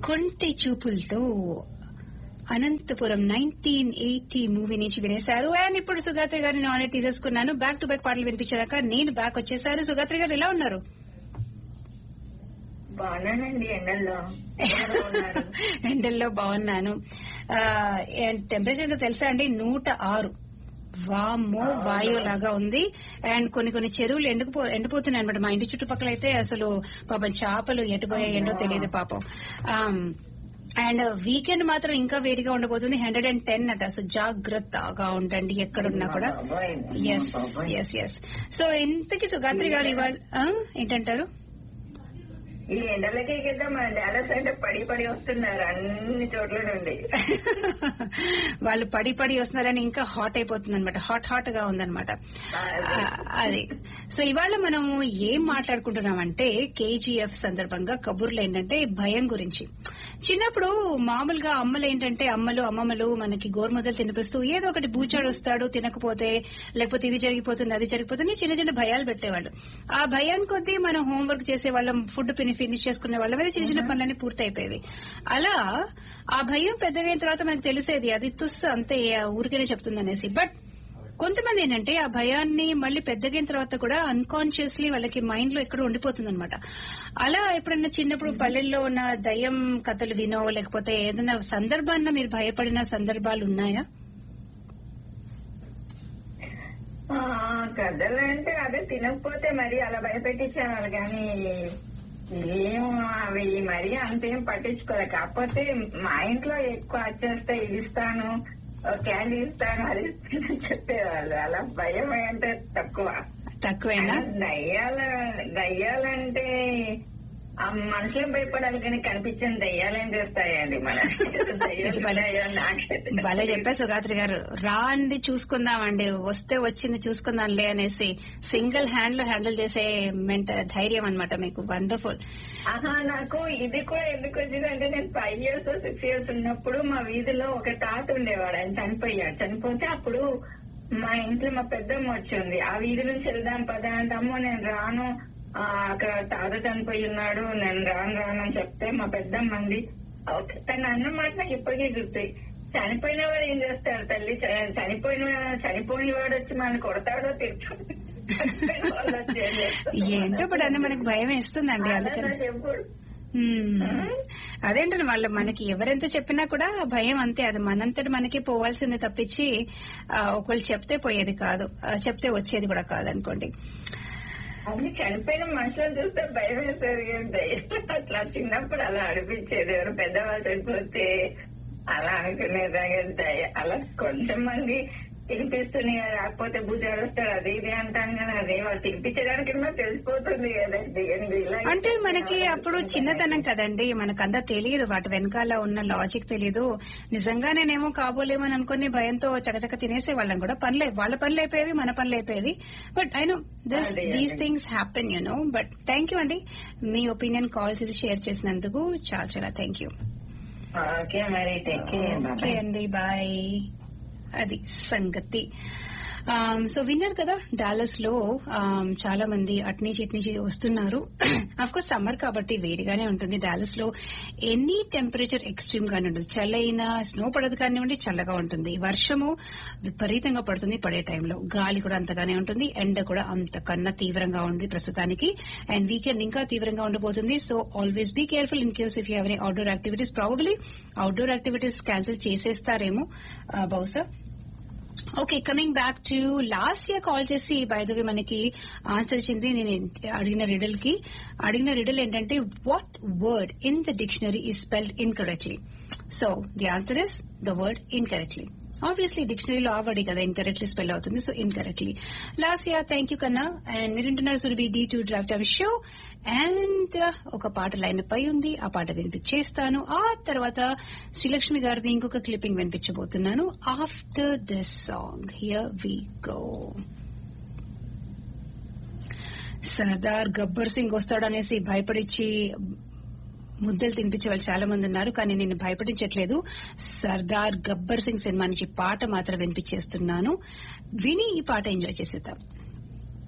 కొంటె చూపులతో Anantapuram nineteen eighty movie నుంచి వినేశారు అండ్ ఇప్పుడు సుగాత్రి గారిని ఆనర్ తీసేసుకున్నాను బ్యాక్ టు బ్యాక్ పాటలు వినిపించాక నేను బ్యాక్ వచ్చేసాను సుగాత్రి గారు ఎలా ఉన్నారు బాగున్నానండి ఎండల్లో ఎలా ఉన్నారు? ఎండల్లో బాగున్నాను టెంపరేచర్ తెలుసా అండి నూట ఆరు వామ్మో వాయు లాగా ఉంది అండ్ కొన్ని కొన్ని చెరువులు ఎండుకుపో ఎండిపోతున్నాయి అనమాట మా ఇంటి చుట్టుపక్కల అయితే అసలు పాపం చేపలు ఎటుపోయాయి ఏంటో తెలియదు పాపం అండ్ వీకెండ్ మాత్రం ఇంకా వేడిగా ఉండబోతుంది హండ్రెడ్ అండ్ టెన్ అట సో జాగ్రత్తగా ఉండండి ఎక్కడున్నా కూడా బాబోయ్, ఎస్ బాబోయ్. ఎస్ ఎస్ సో ఇంతకీ సుగాత్రి గారు ఇవాళ ఆ? ఏంటంటారు ఈ ఎండలకే కదా మన డాలస్ అంటే పడి పడి వస్తున్నారు అన్ని చోట్ల నుండి వాళ్ళు పడి పడి వస్తున్నారని ఇంకా హాట్ అయిపోతుంది అనమాట హాట్ హాట్ గా ఉందన్నమాట అదే. ఆ, అది సో ఇవాళ మనము ఏం మాట్లాడుకుంటున్నామంటే కేజీఎఫ్ సందర్భంగా కబుర్లు ఏంటంటే భయం గురించి చిన్నప్పుడు మామూలుగా అమ్మలు ఏంటంటే అమ్మలు అమ్మమ్మలు మనకి గోరుముద్దలు తినిపిస్తూ ఏదో ఒకటి బూచాడు వస్తాడు తినకపోతే లేకపోతే ఇది జరిగిపోతుంది అది జరిగిపోతుంది చిన్న చిన్న భయాలు పెట్టేవాళ్ళు ఆ భయాన్ని కొద్దీ మనం హోంవర్క్ చేసే వాళ్ళం ఫుడ్ ఫినిష్ చేసుకునే వాళ్ళం అదే చిన్న చిన్న పనులన్నీ పూర్తి అయిపోయేవి అలా ఆ భయం పెద్దగైన తర్వాత మనకు తెలిసేది అది తుస్సు అంతే ఆ ఊరికనే చెప్తుంది అనేసి బట్ కొంతమంది ఏంటంటే ఆ భయాన్ని మళ్ళీ పెద్దగైన తర్వాత కూడా అన్కాన్షియస్లీ వాళ్ళకి మైండ్ లో ఎక్కడ ఉండిపోతుంది అనమాట అలా ఎప్పుడన్నా చిన్నప్పుడు పల్లెల్లో ఉన్న దయ్యం కథలు వినో లేకపోతే ఏదైనా సందర్భాన్న మీరు భయపడిన సందర్భాలు ఉన్నాయా ఆ, కథలు అంటే అదే తినకపోతే మరి అలా భయపెట్టించేవాళ్ళు కానీ ఏం అవి మరి అంతేం పట్టించుకోలే కాకపోతే మా ఇంట్లో ఎక్కువ వచ్చేస్తే ఇది ఇస్తాను క్యాండీ ఇస్తాను అది ఇస్తాను అని చెప్పేవాళ్ళు అలా భయం అంటే తక్కువ తక్కువేనా దయ్యాల దయ్యాలంటే ఆ మనుషులు భయపడాలి కానీ కనిపించని దయ్యాలేం చేస్తాయండి మన దయ్యాలు భలే- ఉన్నాయో నాకైతే భలే చెప్పా సుగాత్రి గారు రా అండి చూసుకుందామండి వస్తే వచ్చింది చూసుకుందాంలే అనేసి సింగిల్ హ్యాండ్ లో హ్యాండిల్ చేసే మెంట ధైర్యం అన్నమాట మీకు వండర్ఫుల్ ఆహా నాకు ఇది కూడా ఎందుకు వచ్చింది అంటే నేను ఫైవ్ ఇయర్స్ సిక్స్ ఇయర్స్ ఉన్నప్పుడు మా వీధిలో ఒక తాత ఉండేవాడు ఆయన చనిపోయాడు చనిపోతే అప్పుడు మా ఇంట్లో మా పెద్దమ్మ వచ్చింది ఆ వీధి నుంచి వెళ్దాం పదా అంటే అమ్మో నేను రాను ఆ, అక్కడ తాత చనిపోయి ఉన్నాడు నేను రాను రాను అని చెప్తే మా పెద్దమ్మ అంది "ఓకే." తను అన్న మాట నాకు ఇప్పటికీ గుర్తు చనిపోయిన వాడు ఏం చేస్తాడు తల్లి చ- చనిపోయిన చనిపోయిన వాడు వచ్చి మనల్ని కొడతాడో తిరుగుతాడు వాళ్ళు వచ్చి ఏం చేస్తారు? ఏంటో ఇప్పుడు అన్న మనకు భయం వేస్తుందండి అలా అందుకని నాకు ఎప్పుడు మ్మ్. అదేంటండి వాళ్ళు మనకి ఎవరెంత చెప్పినా కూడా భయం అంతే అది మనంతటి మనకి పోవాల్సింది తప్పించి ఆ, ఒకళ్ళు చెప్తే పోయేది కాదు ఆ, చెప్తే వచ్చేది కూడా కాదు అనుకోండి అది చనిపోయిన మనుషులను చూస్తే భయం వేసేది ఏంటి? అట్లా చిన్నప్పుడు అలా అనిపించేది ఎవరు పెద్దవాళ్ళు చనిపోతే అలా అనుకునేది అలా కొంచెం మంది తినిపిస్తూనే రాకపోతే భుజాలు వస్తాడు అది ఇది అంటాను కానీ అదే వాళ్ళు తినిపించడానికి మాకు తెలిసిపోతుంది కదండి ఏంది ఇలా అంటే మనకి అప్పుడు చిన్నతనం కదండి మనకంతా తెలియదు వాటి వెనకాల ఉన్న లాజిక్ తెలియదు నిజంగానేనేమో కాబోలేమో అని అనుకుని భయంతో చకచక తినేసే వాళ్ళం కూడా పనులు వాళ్ళ పనులు అయిపోయేవి మన పనులు అయిపోయేవి బట్ ఐ నో దిస్ అదే, దీస్ అదే. Things happen you know but thank you అండి మీ ఒపీనియన్ కాల్ చేసి షేర్ చేసినందుకు చాలా చాలా థ్యాంక్ యూ ఓకే మరి టేక్ కేర్ ఓకే అండి బాయ్ అది సంగతి సో విన్నారు కదా డాలస్ లో um, చాలా మంది అట్నుంచి ఇట్నుంచి వస్తున్నారు అఫ్ కోర్స్ సమ్మర్ కాబట్టి వేడిగానే ఉంటుంది డాలస్ లో ఎనీ టెంపరేచర్ ఎక్స్ట్రీమ్ గానే ఉంటుంది చల్లైనా స్నో పడదు కానివ్వండి చల్లగా ఉంటుంది వర్షము విపరీతంగా పడుతుంది పడే టైంలో గాలి కూడా అంతగానే ఉంటుంది ఎండ కూడా అంతకన్నా తీవ్రంగా ఉంది ప్రస్తుతానికి అండ్ వీకెండ్ ఇంకా తీవ్రంగా ఉండబోతుంది so always be careful in case if you every outdoor activities probably outdoor activities cancel చేసేస్తారేమో ఆ, బహుశా okay coming back to last year call చేసి బయదవి మనకి ఆన్సర్ ఇచ్చింది నేను అడిగిన రిడల్ కి అడిగిన రిడల్ ఏంటంటే what word in the dictionary is spelled incorrectly so the answer is the word incorrectly obviously డిక్షనరీలో ఆ వర్డ్ కదా ఇన్కరెక్ట్లీ స్పెల్ అవుతుంది so incorrectly last year thank you Kanna and మీరు వింటున్నారు Surabhi D two draft time show and ఒక పాట line పై ఉంది ఆ పాట వినిపించేస్తాను ఆ తర్వాత శ్రీలక్ష్మి గారిది ఇంకొక క్లిప్పింగ్ వినిపించబోతున్నాను after this song here we go Sardaar Gabbar Singh వస్తాడనేసి భయపడిచ్చి ముద్దలు తినిపించే వాళ్ళు చాలా మంది ఉన్నారు కానీ నేను భయపడించట్లేదు సర్దార్ గబ్బర్ సింగ్ సినిమా నుంచి పాట మాత్రం వినిపించేస్తున్నాను విని ఈ పాట ఎంజాయ్ చేసేద్దాం